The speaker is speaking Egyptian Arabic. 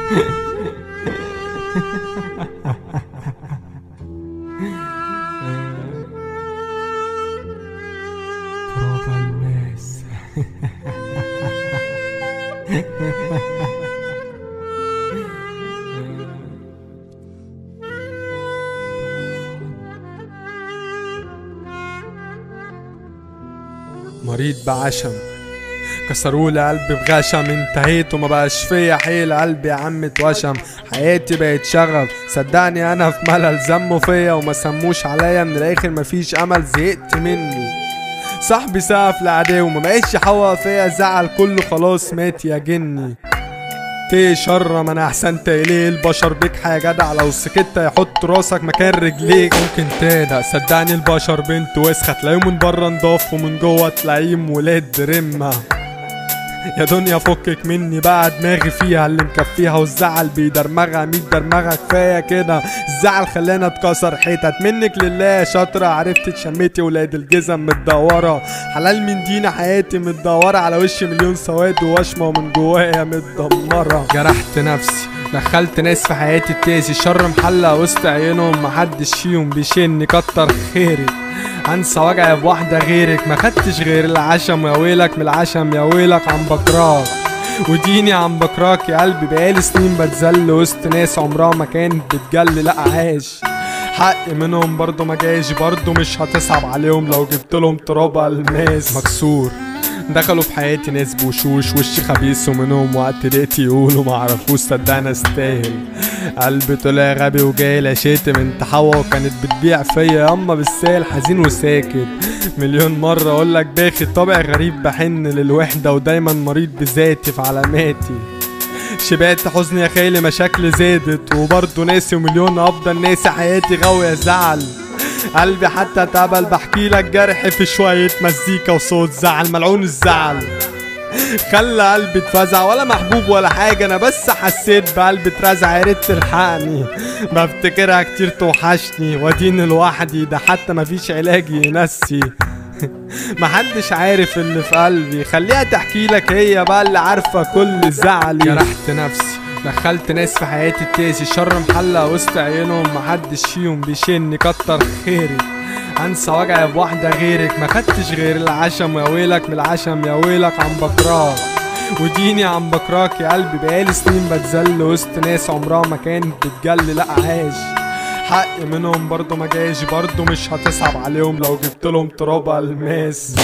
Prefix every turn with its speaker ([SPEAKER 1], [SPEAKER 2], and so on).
[SPEAKER 1] تراب الماس مريض بعشم كسرولي قلبي بغشم انتهيت وما بقاش فيا حيل قلبي يا عم اتوشم حياتي بقت شغف صدقني انا في ملل ذموا فيا وما سموش عليا من الاخر مفيش امل زهقت مني صاحبي سقف لعداوي وما بقاش يحوق فيا زعل كله خلاص مات يا جني في شر ما انا احسنت اليه البشر بيك يا جدع لو سكت يحط راسك مكان رجليك ممكن تهدى صدقني البشر بنت وسخه تلاقيه من بره نضاف ومن جوه تلاقيه ولاد رمه يا دنيا فكك مني بقى دماغي فيها اللي مكفيها والزعل بيدرمغها ميت درمغة كفاية كده الزعل خلانا اتكسر حتت منك لله يا شاطرة عرفت تشميتي ولاد الجزم متدورة حلال من دينا حياتي متدورة على وشي مليون سواد ووشمة ومن جوايا متدمرة جرحت نفسي دخلت ناس في حياتي التازي الشر محلق وسط عينهم محدش فيهم بيشني كتر خيري انسى وجعي بواحدة غيرك ما خدتش غير العشم يا ويلك من العشم يا ويلك عم بكراك وديني عم بكراك يا قلبي بقالي سنين بتذل وسط ناس عمرها ما كانت بتجل لا عاش حق منهم برضه ما جاش برضه مش هتصعب عليهم لو جبت لهم تراب الماس مكسور دخلوا في حياتي ناس بوشوش وشي خبيث ومنهم وقت لقيت يقولوا معرفوش صدقني استاهل قلبي طلع غبي وجاي لا شتم انت حوا وكانت بتبيع فيا ياما بالسال حزين وساكت مليون مرة اقول لك باخد طبع غريب بحن للوحدة ودايما مريض بذاتي في علاماتي شبعت حزن يا خيلي مشاكل زادت وبرضه ناسي ومليون افضل ناسي حياتي غاوية زعل قلبي حتى اتقبل بحكي لك جرح في شوية مزيكا وصوت زعل ملعون الزعل خلى قلبي اتفزع ولا محبوب ولا حاجة أنا بس حسيت بقلبي اترزع يا ريت تلحقني بفتكرها كتير توحشني واديني لوحدي ده حتى مفيش علاج ينسي محدش عارف اللي في قلبي خليها تحكي لك هي بقى اللي عارفة كل زعلي جرحت نفسي دخلت ناس في حياتي التازي الشر محلق وسط عينهم محدش فيهم بيشني كتر خيري انسى وجعي بواحدة غيرك ما خدتش غير العشم يا ويلك من العشم يا ويلك عم بكراك وديني عم بكراك يا قلبي بقالي سنين بتذل وسط ناس عمرها ما كانت بتجل لا عاش حق منهم برضه ما جاش برضه مش هتصعب عليهم لو جبت لهم تراب الماس